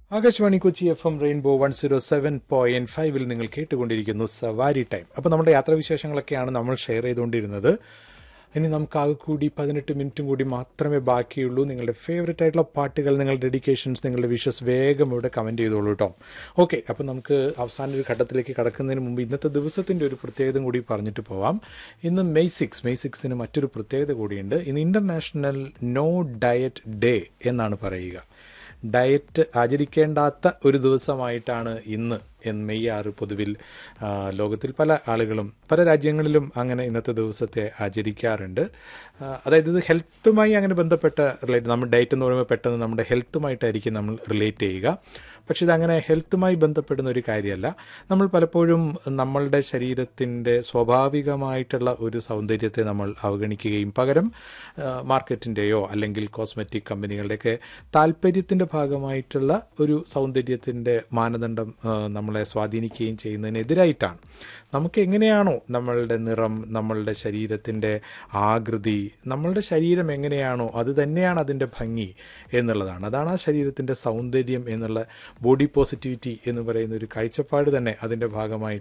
Akashvani Kochi F M rainbow one zero seven point ഫൈവിൽ നിങ്ങൾ കേട്ടുകൊണ്ടിരിക്കുന്നു സവാരി ടൈം അപ്പോൾ നമ്മുടെ യാത്രാവിശേഷങ്ങളൊക്കെയാണ് നമ്മൾ ഷെയർ ചെയ്തുകൊണ്ടിരുന്നത് ഇനി നമുക്ക് ആകെ കൂടി പതിനെട്ട് മിനിറ്റും കൂടി മാത്രമേ ബാക്കിയുള്ളൂ നിങ്ങളുടെ ഫേവററ്റ് ആയിട്ടുള്ള പാട്ടുകൾ നിങ്ങളുടെ ഡെഡിക്കേഷൻസ് നിങ്ങളുടെ വിഷസ് വേഗം ഇവിടെ കമൻറ്റ് ചെയ്തോളൂ കേട്ടോ ഓക്കെ അപ്പോൾ നമുക്ക് അവസാന ഒരു ഘട്ടത്തിലേക്ക് കടക്കുന്നതിന് മുമ്പ് ഇന്നത്തെ ദിവസത്തിൻ്റെ ഒരു പ്രത്യേകത കൂടി പറഞ്ഞിട്ട് പോവാം ഇന്ന് മെയ് സിക്സ് മെയ് സിക്സിന് മറ്റൊരു പ്രത്യേകത കൂടിയുണ്ട് ഇന്ന് ഇൻ്റർനാഷണൽ നോ ഡയറ്റ് ഡേ എന്നാണ് പറയുക ഡയറ്റ് ആചരിക്കേണ്ടാത്ത ഒരു ദിവസമായിട്ടാണ് ഇന്ന് എന്ന് മെയ് ആറ് പൊതുവിൽ ആ, ലോകത്തിൽ പല ആളുകളും പല രാജ്യങ്ങളിലും അങ്ങനെ ഇന്നത്തെ ദിവസത്തെ ആചരിക്കാറുണ്ട് ആ, അതായത് ഇത് ഹെൽത്തുമായി അങ്ങനെ ബന്ധപ്പെട്ട റിലേറ്റ് നമ്മൾ ഡയറ്റ് എന്ന് പറയുമ്പോൾ പെട്ടെന്ന് നമ്മുടെ ഹെൽത്തുമായിട്ടായിരിക്കും നമ്മൾ റിലേറ്റ് ചെയ്യുക പക്ഷെ ഇതങ്ങനെ ഹെൽത്തുമായി ബന്ധപ്പെടുന്ന ഒരു കാര്യമല്ല നമ്മൾ പലപ്പോഴും നമ്മളുടെ ശരീരത്തിൻ്റെ സ്വാഭാവികമായിട്ടുള്ള ഒരു സൗന്ദര്യത്തെ നമ്മൾ അവഗണിക്കുകയും പകരം ആ, മാർക്കറ്റിൻ്റെയോ അല്ലെങ്കിൽ കോസ്മെറ്റിക് കമ്പനികളുടെയൊക്കെ താല്പര്യത്തിൻ്റെ ഭാഗമായിട്ടുള്ള ഒരു സൗന്ദര്യത്തിൻ്റെ മാനദണ്ഡം ആ, നമ്മളെ സ്വാധീനിക്കുകയും ചെയ്യുന്നതിനെതിരായിട്ടാണ് നമുക്ക് എങ്ങനെയാണോ നമ്മളുടെ നിറം നമ്മളുടെ ശരീരത്തിൻ്റെ ആകൃതി നമ്മളുടെ ശരീരം എങ്ങനെയാണോ അത് തന്നെയാണ് അതിൻ്റെ ഭംഗി എന്നുള്ളതാണ് അതാണ് ആ ശരീരത്തിൻ്റെ സൗന്ദര്യം എന്നുള്ള ബോഡി പോസിറ്റിവിറ്റി എന്ന് പറയുന്ന ഒരു കാഴ്ചപ്പാട് തന്നെ അതിൻ്റെ ഭാഗമായി